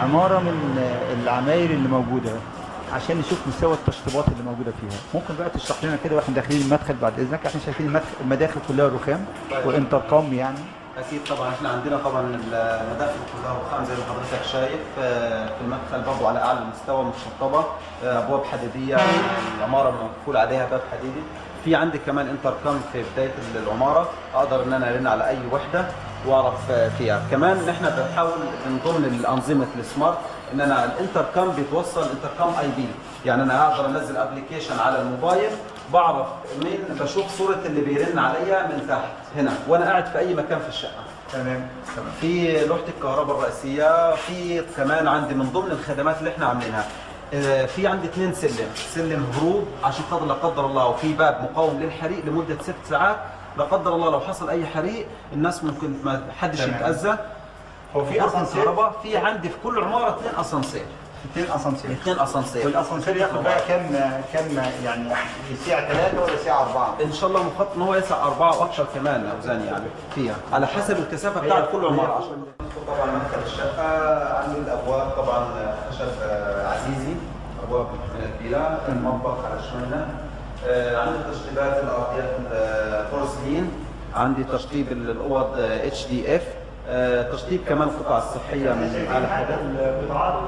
عماره من العماير اللي موجوده عشان نشوف مستوى التشطيبات اللي موجوده فيها ممكن بقى تشرح لنا كده واحنا داخلين المدخل بعد اذنك احنا شايفين المدخل المداخل كلها رخام وانتركم يعني اكيد طبعا احنا عندنا طبعا المداخل كلها رخام زي ما حضرتك شايف آه، في المدخل برضه على اعلى مستوى متشطبه آه، ابواب حديديه العماره مقفول عليها باب حديدي في عندي كمان انتركم في بدايه العماره اقدر ان انا ارن على اي وحده واعرف آه، فيها كمان نحن بنحاول من ضمن الانظمه السمارت ان انا الانتركم بيتوصل انتركم اي بي يعني انا اقدر انزل ابلكيشن على الموبايل بعرف مين بشوف صوره اللي بيرن عليا من تحت هنا وانا قاعد في اي مكان في الشقه تمام تمام في لوحه الكهرباء الرئيسيه في كمان عندي من ضمن الخدمات اللي احنا عاملينها آه، في عندي اثنين سلم سلم هروب عشان خاطر لا قدر الله وفي باب مقاوم للحريق لمده ست ساعات لا قدر الله لو حصل اي حريق الناس ممكن ما حدش تمام. يتاذى هو في غرفة اسانسير كهرباء في عندي في كل عماره اثنين اسانسير اثنين اسانسير اثنين اسانسير والاسانسير ياخد بقى كام كام يعني ساعه ثلاثه ولا ساعه اربعه؟ ان شاء الله مخطط ان هو يسع اربعه واكثر كمان اوزان يعني فيها على حسب الكثافه بتاعت كل عماره عشان طبعا مدخل الشقه عندي الابواب طبعا خشب آه، عزيزي ابواب كبيره المطبخ على شمالنا آه، عندي تشطيبات الارضيات البورسلين عندي تشطيب الاوض اتش دي اف تشطيب كمان القطع الصحيه من اعلى حاجه القطاعات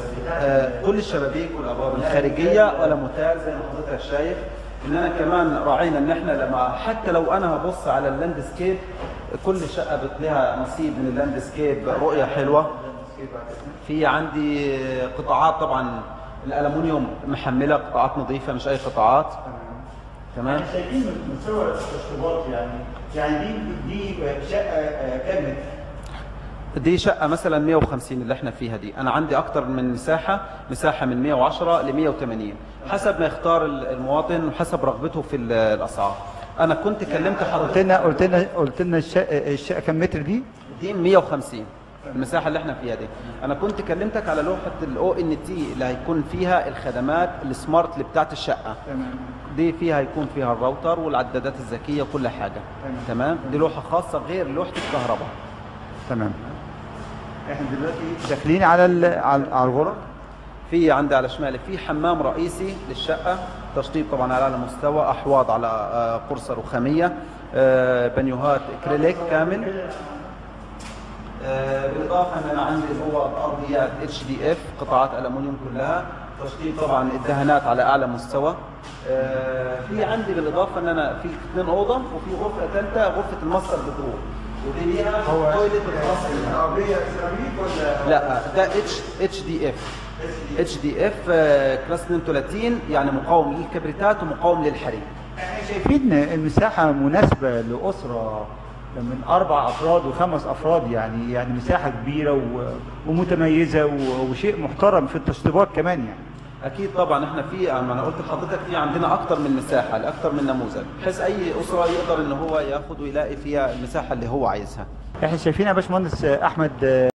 آه، كل الشبابيك والابواب الخارجيه ولا متال زي ما حضرتك شايف ان انا كمان راعينا ان احنا لما حتى لو انا هبص على اللاندسكيب كل شقه بتلاقيها نصيب من اللاندسكيب رؤيه حلوه في عندي قطاعات طبعا الالومنيوم محمله قطاعات نظيفه مش اي قطاعات تمام شايفين مستوى التشطيبات يعني يعني دي دي شقه كام متر؟ دي شقة مثلا 150 اللي احنا فيها دي، أنا عندي أكتر من مساحة، مساحة من 110 ل 180 حسب ما يختار المواطن وحسب رغبته في ال- الأسعار. أنا كنت كلمت قلت حضرتك لنا قلت لنا قلت لنا الشقه الشقه كام متر دي؟ دي 150 المساحة اللي احنا فيها دي. أنا كنت كلمتك على لوحة الأو إن تي اللي هيكون فيها الخدمات السمارت اللي بتاعت الشقة. تمام دي فيها هيكون فيها الراوتر والعدادات الذكية وكل حاجة. تمام. تمام؟ دي لوحة خاصة غير لوحة الكهرباء. تمام احنا دلوقتي داخلين على ال- على على الغرف في عندي على شمالي في حمام رئيسي للشقة تشطيب طبعا على اعلى مستوى احواض على آه، قرصة رخامية آه، بانيوهات كريليك كامل آه، بالاضافه ان انا عندي اللي هو الارضيات اتش دي اف قطاعات الومنيوم كلها تشطيب طبعا الدهانات على اعلى مستوى آه، في عندي بالاضافه ان انا في اثنين اوضه وفي غرفه ثالثه غرفه الماستر بدروم ودي ليها تويلت الخاص بيها. العربيه سيراميك ولا لا ده اتش اتش دي اف اتش دي اف كلاس 32 يعني مقاوم للكبريتات ومقاوم للحريق احنا شايفين المساحه مناسبه لاسره من اربع افراد وخمس افراد يعني يعني مساحه كبيره و- ومتميزه و- وشيء محترم في التشطيبات كمان يعني اكيد طبعا احنا في ما انا قلت لحضرتك في عندنا اكتر من مساحه لاكتر من نموذج بحيث اي اسره يقدر ان هو ياخد ويلاقي فيها المساحه اللي هو عايزها احنا شايفين يا باشمهندس احمد